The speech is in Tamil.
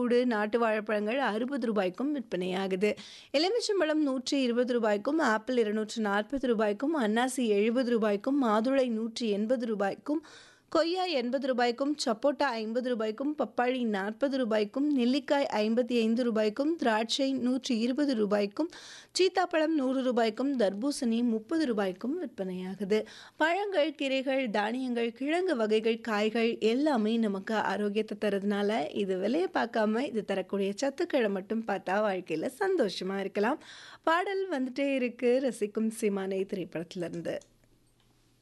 கூடு நாட்டு வாழைப்பழங்கள் அறுபது ரூபாய்க்கும் விற்பனையாகுது எலுமிச்சம்பழம் நூற்றி இருபது ரூபாய்க்கும் ஆப்பிள் இருநூற்று நாற்பது ரூபாய்க்கும் அன்னாசி எழுபது ரூபாய்க்கும் மாதுளை நூற்றி எண்பது ரூபாய்க்கும் கொய்யா எண்பது ரூபாய்க்கும் சப்போட்டா ஐம்பது ரூபாய்க்கும் பப்பாளி நாற்பது ரூபாய்க்கும் நெல்லிக்காய் ஐம்பத்தி ஐந்து ரூபாய்க்கும் திராட்சை நூற்றி இருபது ரூபாய்க்கும் சீத்தாப்பழம் நூறு ரூபாய்க்கும் தர்பூசணி முப்பது ரூபாய்க்கும் விற்பனையாகுது பழங்கள் கீரைகள் தானியங்கள் கிழங்கு வகைகள் காய்கள் எல்லாமே நமக்கு ஆரோக்கியத்தை தரதுனால இது விலையை பார்க்காம இது தரக்கூடிய சத்துக்களை மட்டும் பார்த்தா வாழ்க்கையில் சந்தோஷமா இருக்கலாம் பாடல் வந்துட்டே இருக்கு ரசிக்கும் சீமானை திரைப்படத்திலிருந்து